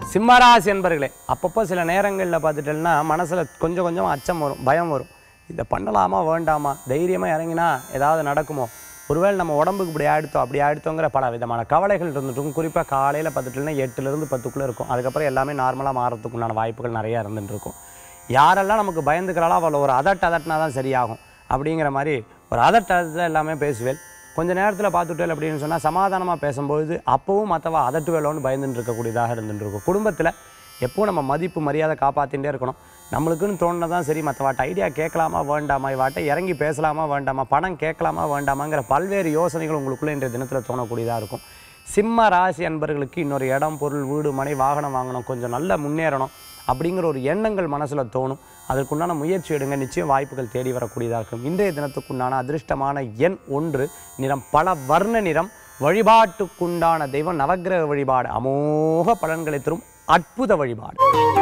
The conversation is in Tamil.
சிம்மராசி என்பர்களே அப்பப்போ சில நேரங்களில் பார்த்துட்டேன்னா மனசில் கொஞ்சம் கொஞ்சம் அச்சம் வரும் பயம் வரும் இதை பண்ணலாமா வேண்டாமா தைரியமாக இறங்கினா ஏதாவது நடக்குமோ ஒருவேளை நம்ம உடம்புக்கு இப்படி ஆயிடுத்தோம் அப்படி ஆயிடுத்தோங்கிற பல விதமான கவலைகள் இருந்துட்டு குறிப்பாக காலையில் பார்த்துட்டோம்னா எட்டுலேருந்து பத்துக்குள்ளே இருக்கும் அதுக்கப்புறம் எல்லாமே நார்மலாக மாறத்துக்குண்டான வாய்ப்புகள் நிறையா இருந்துட்டு இருக்கும் யாரெல்லாம் நமக்கு பயந்துக்கிறாளோ அவளை ஒரு அதட் அதட்டினா தான் சரியாகும் அப்படிங்கிற மாதிரி ஒரு அதட் அதட்டில் எல்லாமே பேசுவேன் கொஞ்ச நேரத்தில் பார்த்துட்டேன் அப்படின்னு சொன்னால் சமாதானமாக பேசும்பொழுது அப்போவும் மற்றவா அதட்டுவேலோன்னு பயந்துட்டு இருக்கக்கூடியதாக இருந்துட்டு இருக்கும் குடும்பத்தில் எப்போ நம்ம மதிப்பு மரியாதை காப்பாற்றிகிட்டே இருக்கணும் நம்மளுக்குன்னு தோணுனதான் சரி மற்றவாட்ட ஐடியா கேட்கலாமா வேண்டாமா இவாட்ட இறங்கி பேசலாமா வேண்டாமா பணம் கேட்கலாமா வேண்டாமாங்கிற பல்வேறு யோசனைகள் உங்களுக்குள்ளே இன்றைய தினத்தில் தோணக்கூடியதாக இருக்கும் சிம்ம ராசி அன்பர்களுக்கு இன்னொரு இடம் பொருள் வீடு மனை வாகனம் வாங்கணும் கொஞ்சம் நல்ல முன்னேறணும் அப்படிங்கிற ஒரு எண்ணங்கள் மனசில் தோணும் அதற்குண்டான முயற்சி எடுங்க நிச்சயம் வாய்ப்புகள் தேடி வரக்கூடியதாக இருக்கும் இன்றைய தினத்துக்குண்டான அதிர்ஷ்டமான எண் ஒன்று நிறம் பல வர்ண நிறம் வழிபாட்டுக்குண்டான தெய்வம் நவக்கிரக வழிபாடு அமோக பலன்களை தரும் அற்புத வழிபாடு